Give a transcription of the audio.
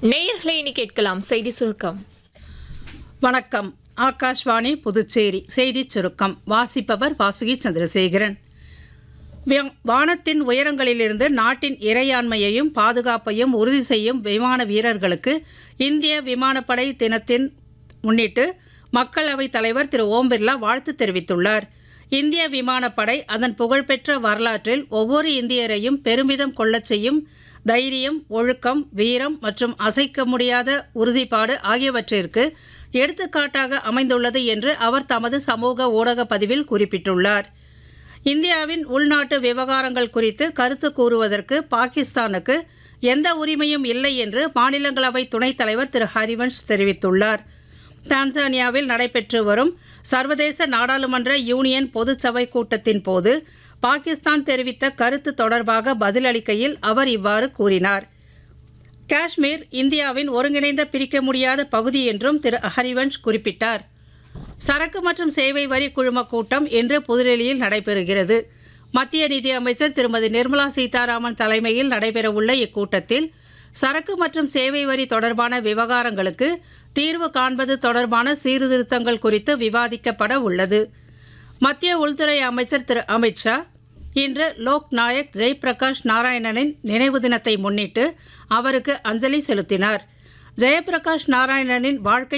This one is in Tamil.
நேயர்களை இனி கேட்கலாம் செய்தி சுருக்கம் வணக்கம் ஆகாஷ்வாணி புதுச்சேரி செய்திச் சுருக்கம் வாசிப்பவர் வாசுகி சந்திரசேகரன் வியா- வானத்தின் உயரங்களிலிருந்து நாட்டின் இறையாண்மையையும் பாதுகாப்பையும் உறுதி செய்யும் விமான வீரர்களுக்கு இந்திய விமானப்படை தினத்தின் முன்னிட்டு மக்களவைத் தலைவர் திரு ஓம் பிர்லா வாழ்த்து தெரிவித்துள்ளார் இந்திய விமானப்படை அதன் புகழ்பெற்ற வரலாற்றில் ஒவ்வொரு இந்தியரையும் பெருமிதம் கொள்ளச் செய்யும் தைரியம் ஒழுக்கம் வீரம் மற்றும் அசைக்க முடியாத உறுதிப்பாடு ஆகியவற்றிற்கு எடுத்துக்காட்டாக அமைந்துள்ளது என்று அவர் தமது சமூக ஊடக பதிவில் குறிப்பிட்டுள்ளார் இந்தியாவின் உள்நாட்டு விவகாரங்கள் குறித்து கருத்து கூறுவதற்கு பாகிஸ்தானுக்கு எந்த உரிமையும் இல்லை என்று மாநிலங்களவை துணைத் தலைவர் திரு ஹரிவன்ஷ் தெரிவித்துள்ளார் டான்சானியாவில் நடைபெற்று வரும் சர்வதேச நாடாளுமன்ற யூனியன் பொதுச்சபை கூட்டத்தின் போது பாகிஸ்தான் தெரிவித்த கருத்து தொடர்பாக பதிலளிக்கையில் அவர் இவ்வாறு கூறினார் காஷ்மீர் இந்தியாவின் ஒருங்கிணைந்த பிரிக்க முடியாத பகுதி என்றும் திரு ஹரிவன்ஷ் குறிப்பிட்டார் சரக்கு மற்றும் சேவை வரி குழும கூட்டம் இன்று புதுடெல்லியில் நடைபெறுகிறது மத்திய நிதி அமைச்சர் திருமதி நிர்மலா சீதாராமன் தலைமையில் நடைபெறவுள்ள இக்கூட்டத்தில் சரக்கு மற்றும் சேவை வரி தொடர்பான விவகாரங்களுக்கு தீர்வு காண்பது தொடர்பான சீர்திருத்தங்கள் குறித்து விவாதிக்கப்பட உள்ளது மத்திய உள்துறை அமைச்சர் திரு அமித்ஷா இன்று லோக் நாயக் ஜெயபிரகாஷ் நாராயணனின் நினைவு தினத்தை முன்னிட்டு அவருக்கு அஞ்சலி செலுத்தினார் ஜெயபிரகாஷ் நாராயணனின் வாழ்க்கை